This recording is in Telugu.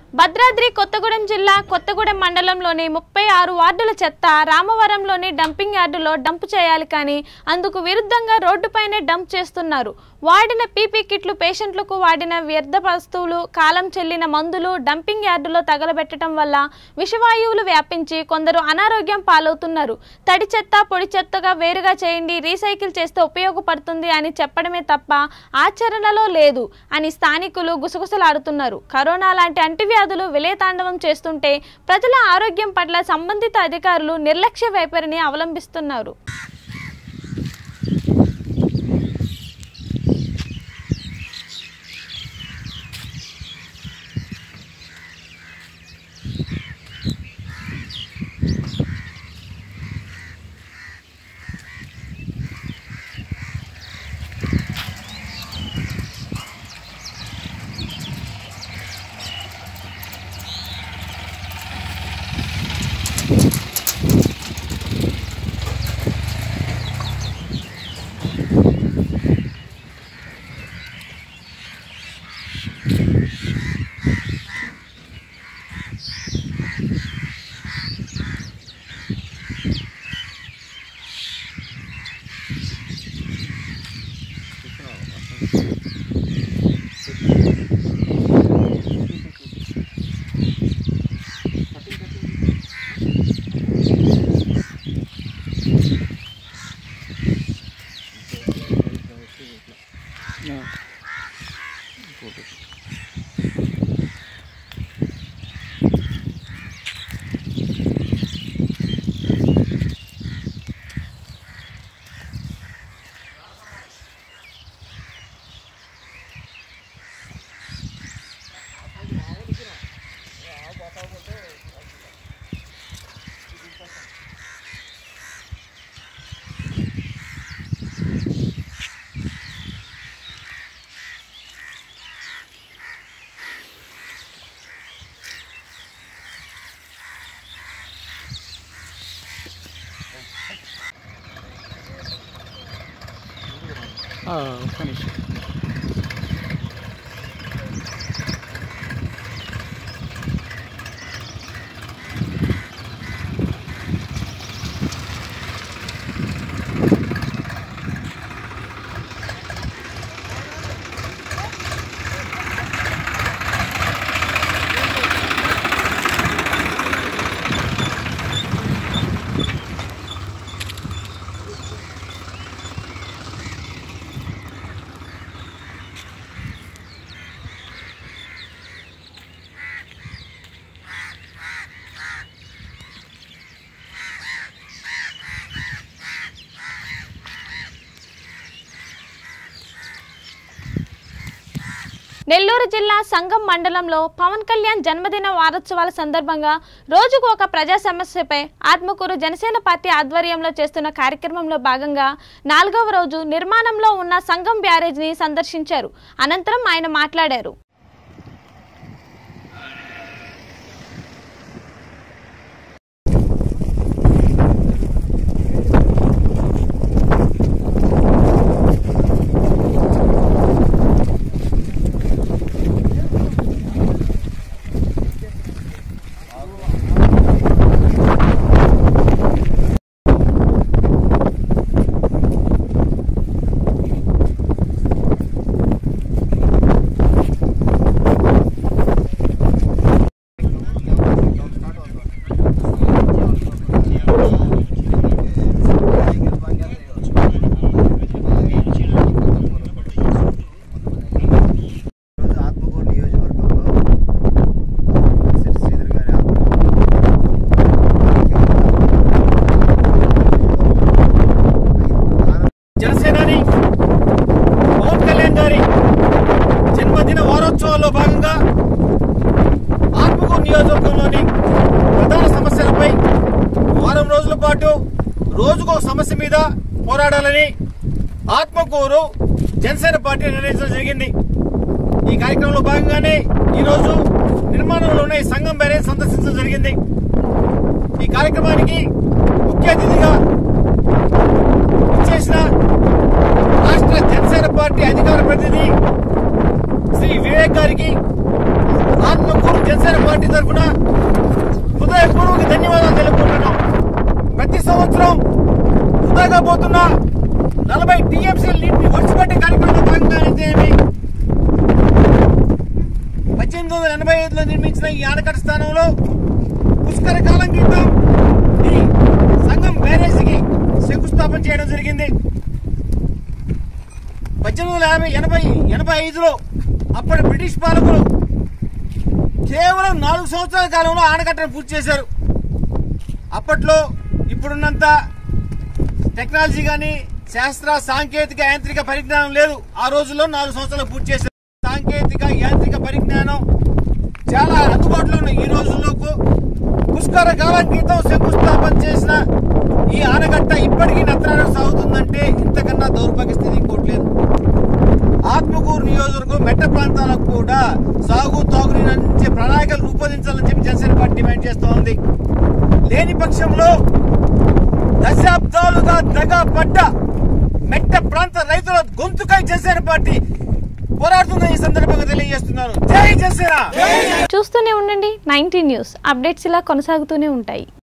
భద్రాద్రి కొత్తగూడెం జిల్లా కొత్తగూడెం మండలంలోని ముప్పై ఆరు వార్డుల చెత్త రామవరంలోని డంపింగ్ యార్డులో డంప్ చేయాలి కానీ అందుకు విరుద్ధంగా రోడ్డుపైనే డంప్ చేస్తున్నారు వాడిన పీపీ కిట్లు పేషెంట్లకు వాడిన వ్యర్థ వస్తువులు కాలం చెల్లిన మందులు డంపింగ్ యార్డులో తగలబెట్టడం వల్ల విషవాయువులు వ్యాపించి కొందరు అనారోగ్యం పాలవుతున్నారు తడి చెత్త పొడి చెత్తగా వేరుగా చేయండి రీసైకిల్ చేస్తే ఉపయోగపడుతుంది అని చెప్పడమే తప్ప ఆచరణలో లేదు అని స్థానికులు గుసగుసలాడుతున్నారు కరోనా లాంటి అంటువ్యాధులు విలయతాండవం చేస్తుంటే ప్రజల ఆరోగ్యం పట్ల సంబంధిత అధికారులు నిర్లక్ష్య వైఖరిని అవలంబిస్తున్నారు ఒక్క నిమిషం నెల్లూరు జిల్లా సంగం మండలంలో పవన్ కళ్యాణ్ జన్మదిన వారోత్సవాల సందర్భంగా రోజుకు ఒక ప్రజా సమస్యపై ఆత్మకూరు జనసేన పార్టీ ఆధ్వర్యంలో చేస్తున్న కార్యక్రమంలో భాగంగా నాలుగవ రోజు నిర్మాణంలో ఉన్న సంగం బ్యారేజ్ని సందర్శించారు అనంతరం ఆయన మాట్లాడారు ఈరోజు ఆత్మకూరు నియోజకవర్గంలో సిరి శ్రీధర్ గారి ఆత్మకూరు జనసేనాని పవన్ కళ్యాణ్ గారి జన్మదిన వారోత్సవాల్లో భాగంగా ఆత్మకూరు నియోజకవర్గంలోని ప్రధాన సమస్యలపై వారం రోజుల పాటు రోజుకో సమస్య మీద పోరాడాలని ఆత్మకూరు జనసేన పార్టీ నిర్ణయించడం జరిగింది ఈ కార్యక్రమంలో భాగంగానే ఈరోజు నిర్మాణంలో ఉన్న ఈ సంఘం బ్యారేజ్ సందర్శించడం జరిగింది ఈ కార్యక్రమానికి ముఖ్య అతిథిగా ఇచ్చేసిన రాష్ట్ర జనసేన పార్టీ అధికార ప్రతినిధి శ్రీ వివేక్ గారికి ఆత్మకూరు జనసేన పార్టీ తరఫున హృదయపూర్వక ధన్యవాదాలు తెలుపుకుంటున్నాం ప్రతి సంవత్సరం వృధాగా పోతున్న నలభై టీఎంసీ నీటిని ఒడిచిపెట్టే కార్యక్రమంలో భాగంగానైతే ఏమి పద్దెనిమిది వందల ఎనభై ఐదులో నిర్మించిన ఈ ఆనకట్ట స్థానంలో పుష్కర కాలం క్రితం ఈ సంఘం బ్యారేజీకి శంకుస్థాపన చేయడం జరిగింది పద్దెనిమిది వందల యాభై ఎనభై ఎనభై ఐదులో అప్పటి బ్రిటిష్ పాలకులు కేవలం నాలుగు సంవత్సరాల కాలంలో ఆనకట్టను పూర్తి చేశారు అప్పట్లో ఇప్పుడున్నంత టెక్నాలజీ కానీ శాస్త్ర సాంకేతిక యాంత్రిక పరిజ్ఞానం లేదు ఆ రోజుల్లో నాలుగు సంవత్సరాలు పూర్తి చేశారు సాంకేతిక యాంత్రిక పరిజ్ఞానం చాలా అందుబాటులో ఉన్న ఈ రోజుల్లోకు పుష్కర కాలం క్రితం శంకుస్థాపన చేసిన ఈ ఆనకట్ట ఇప్పటికీ నత్రాన సాగుతుందంటే ఇంతకన్నా దౌర్భాగ్య స్థితి ఇంకోటి లేదు ఆత్మకూరు నియోజకవర్గం మెట్ట ప్రాంతాలకు కూడా సాగు తాగునీరు అందించే ప్రణాళికలు రూపొందించాలని చెప్పి జనసేన పార్టీ డిమాండ్ చేస్తోంది లేని పక్షంలో దశాబ్దాలుగా దగా పడ్డ మెట్ట ప్రాంత రైతుల గొంతుకై జనసేన పార్టీ పోరాడుతుందని ఈ సందర్భంగా తెలియజేస్తున్నాను జై జనసేన చూస్తూనే ఉండండి నైన్టీ న్యూస్ అప్డేట్స్ ఇలా కొనసాగుతూనే ఉంటాయి